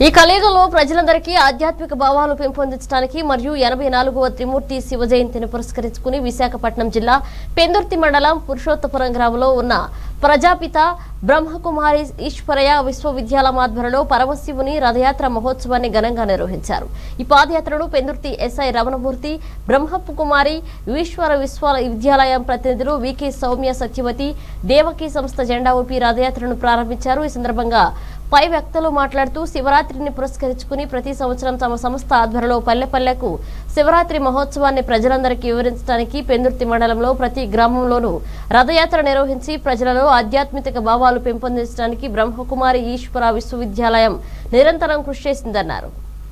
ఈ కలియుగంలో ప్రజలందరికీ ఆధ్యాత్మిక భావాలు పెంపొందించడానికి మరియు ఎనభై నాలుగవ త్రిమూర్తి శివ జయంతిని పురస్కరించుకుని విశాఖపట్నం జిల్లా పెందుర్తి మండలం పురుషోత్తపురం గ్రామంలో ఉన్న ప్రజాపిత బ్రహ్మకుమారి ఈశ్వరయ్య విశ్వవిద్యాలయం ఆధ్వర్యంలో పరమశివుని రథయాత్ర మహోత్సవాన్ని ఘనంగా నిర్వహించారు ఈ పాదయాత్రను పెందుర్తి ఎస్ఐ రమణమూర్తి బ్రహ్మపు కుమారి ఈశ్వర విశ్వ విద్యాలయం ప్రతినిధులు వికే సౌమ్య సత్యవతి దేవకీ సంస్థ జెండా ఊపి రథయాత్రను ప్రారంభించారు ఈ సందర్భంగా పై వ్యక్తులు మాట్లాడుతూ శివరాత్రిని పురస్కరించుకుని ప్రతి సంవత్సరం తమ సంస్థ ఆధ్వర్యంలో పల్లె పల్లెకు శివరాత్రి మహోత్సవాన్ని ప్రజలందరికీ వివరించడానికి పెందుర్తి మండలంలో ప్రతి గ్రామంలోనూ రథయాత్ర నిర్వహించి ప్రజలలో ఆధ్యాత్మిక భావాలు పెంపొందించడానికి బ్రహ్మకుమారి ఈశ్వర విశ్వవిద్యాలయం నిరంతరం కృషి చేసిందన్నారు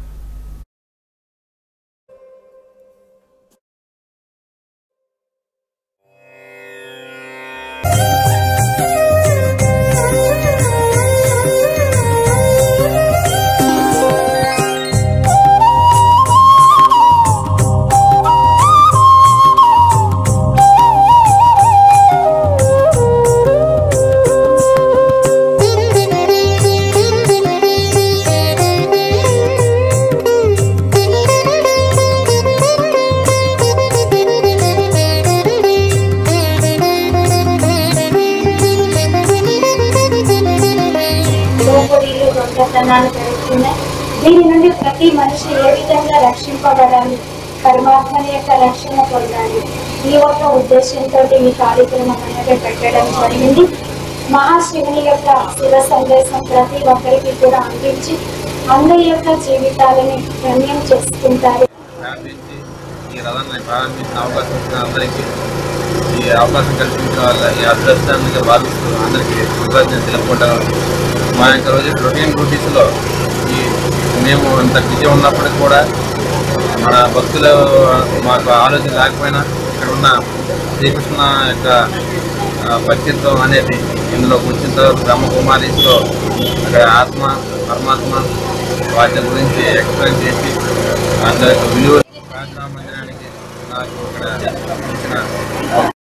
దోపిడీలు దొంగతనాలు జరుగుతున్నాయి దీని నుండి ప్రతి మనిషి ఏ విధంగా రక్షింపబడాలి పరమాత్మని యొక్క రక్షణ పొందాలి ఈ యొక్క ఉద్దేశంతో ఈ కార్యక్రమం అనేది పెట్టడం జరిగింది మహాశివుని యొక్క శివ సందేశం ప్రతి ఒక్కరికి కూడా అందించి అందరి యొక్క జీవితాలని ధన్యం చేసుకుంటారు ప్రారంభించి ఈ రథాన్ని ప్రారంభించిన అవకాశం ఇచ్చిన అందరికీ ఈ అవకాశం కల్పించిన వాళ్ళ ఈ అదృష్టాన్ని భావిస్తూ అందరికీ కృతజ్ఞత తెలుపుకుంటాను మా యొక్క రోజు రొటీన్ డ్యూటీస్లో ఈ మేము ఇంత బిజీ ఉన్నప్పటికీ కూడా మన భక్తులు మాకు ఆలోచన లేకపోయినా ఇక్కడ ఉన్న శ్రీకృష్ణ యొక్క ఆ, భక్తిత్వం అనేది ఇందులో వచ్చిన తర్వాత బ్రహ్మకుమారిలో అక్కడ ఆత్మ పరమాత్మ వాటి గురించి ఎక్స్ప్లెయిన్ చేసి అందరి యొక్క విలువ ప్రార్థనా మందిరానికి నాకు ఇక్కడ ఇచ్చిన